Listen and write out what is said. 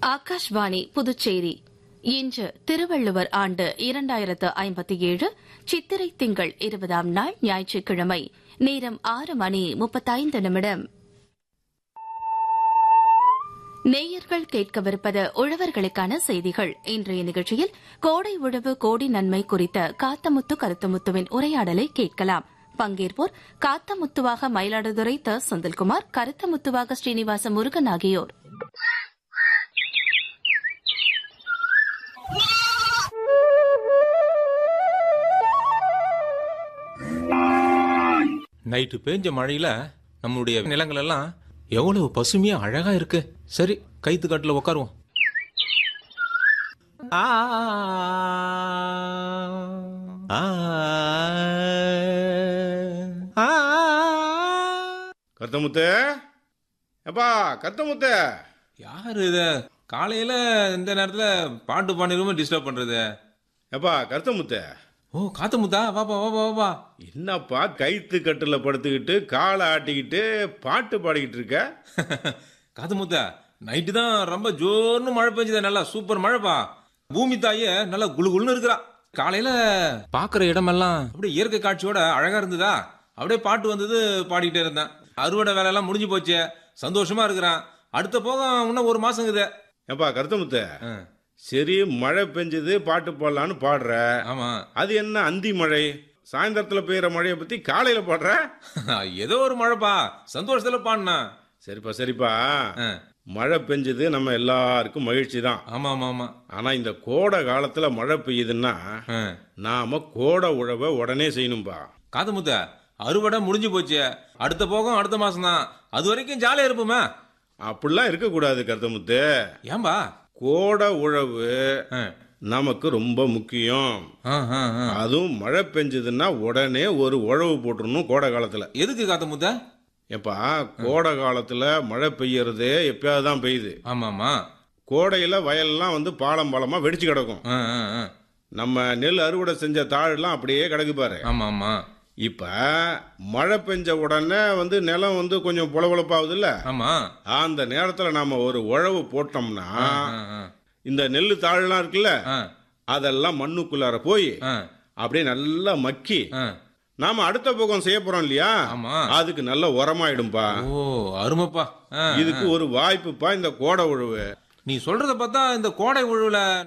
ஆகாஷ்வாணி புதுச்சேரி இன்று திருவள்ளுவர் ஆண்டு இரண்டாயிரத்து ஐம்பத்தி ஏழு சித்திரை திங்கள் இருபதாம் நாள் ஞாயிற்றுக்கிழமை நேரம் ஆறு மணி முப்பத்தைந்து நிமிடம் நேயர்கள் கேட்கவிருப்பது உழவர்களுக்கான செய்திகள் இன்றைய நிகழ்ச்சியில் கோடை உழவு கோடி நன்மை குறித்த காத்தமுத்து கருத்துமுத்துவின் உரையாடலை கேட்கலாம் பங்கேற்போர் காத்தமுத்துவாக மயிலாடுதுறை த செந்தில்குமார் கருத்தமுத்துவாக ஸ்ரீனிவாச முருகன் ஆகியோர் நைட்டு பேஞ்ச மழையில நம்மளுடைய நிலங்கள் எல்லாம் எவ்வளவு பசுமையா அழகா இருக்கு சரி கைத்து காட்டுல உட்காருவோம் ஆ, ஆ, ஆ. கருத்தமுத்து எப்பா கருத்தமுத்து யாரு இத காலையில இந்த நேரத்துல பாட்டு பாடிருமே டிஸ்டர்ப் பண்றது எப்பா கருத்தமுத்து ஓ காத்தமுத்தா வாப்பா வாப்பா வாப்பா என்னப்பா கைத்து கட்டுல படுத்துக்கிட்டு காலை ஆட்டிக்கிட்டு பாட்டு பாடிக்கிட்டு இருக்க காத்தமுத்தா நைட்டு தான் ரொம்ப ஜோர்னு மழை பெஞ்சது நல்லா சூப்பர் மழைப்பா பூமி தாயே நல்லா குளு குளுன்னு இருக்கிறா காலையில பாக்குற இடமெல்லாம் அப்படியே இயற்கை காட்சியோட அழகா இருந்ததா அப்படியே பாட்டு வந்தது பாடிக்கிட்டே இருந்தேன் அறுவடை வேலையெல்லாம் முடிஞ்சு போச்சு சந்தோஷமா இருக்கிறான் அடுத்த போகம் இன்னும் ஒரு மாசங்குது எப்பா கருத்தமுத்து ஆ, சரி மழை பெஞ்சது பாட்டு பாடலான்னு பாடுற ஆமா அது என்ன அந்தி மழை சாயந்தரத்துல பெய்யற மழையை பத்தி காலையில பாடுற ஏதோ ஒரு மழைப்பா சந்தோஷத்துல பாடினா சரிப்பா சரிப்பா மழை பெஞ்சது நம்ம எல்லாருக்கும் மகிழ்ச்சி தான் ஆமா ஆமா ஆமா ஆனா இந்த கோடை காலத்துல மழை பெய்யுதுன்னா ஆ. நாம கோடை உழவை உடனே செய்யணும்பா காத்தமுத்த அறுவடை முடிஞ்சு போச்சு அடுத்த போகம் அடுத்த மாசம் தான் அது வரைக்கும் ஜாலியா இருப்போமே அப்படிலாம் இருக்கக்கூடாது கருத்தமுத்து ஏன்பா கோடை உழவு ஆ. நமக்கு ரொம்ப முக்கியம் ஆ, ஆ, ஆ. அதுவும் மழை பெஞ்சதுன்னா உடனே ஒரு உழவு போட்டுறணும் கோடை காலத்துல எதுக்கு காத்தமுத்த ஏப்பா கோடை காலத்துல மழை பெய்யறது எப்பயாவது தான் பெய்யுது ஆமாமா கோடையில வயல்லாம் வந்து பாலம் பாலமா வெடிச்சு கிடக்கும் ஆ, ஆ, ஆ. நம்ம நெல் அறுவடை செஞ்ச தாழெல்லாம் அப்படியே கிடக்கு பாரு ஆமா ஆமா இப்ப மழை பெஞ்ச உடனே வந்து நிலம் வந்து கொஞ்சம் புலபுலப்பாகுது இல்ல ஆமா அந்த நேரத்துல நாம ஒரு உழவு போட்டோம்னா ஆ, ஆ, இந்த நெல் தாழெல்லாம் இருக்குல்ல ஆ, அதெல்லாம் மண்ணுக்குள்ளார போய் ஆ, அப்படியே நல்லா மக்கி ஆ. நாம அடுத்த போகம் செய்ய போறோம் இல்லையா ஆமா அதுக்கு நல்ல உரமாயிடும்பா ஓ அருமைப்பா ஆ, இதுக்கு ஒரு வாய்ப்புப்பா இந்த கோடை உழவு நீ சொல்றத பார்த்தா இந்த கோடை உழுவுல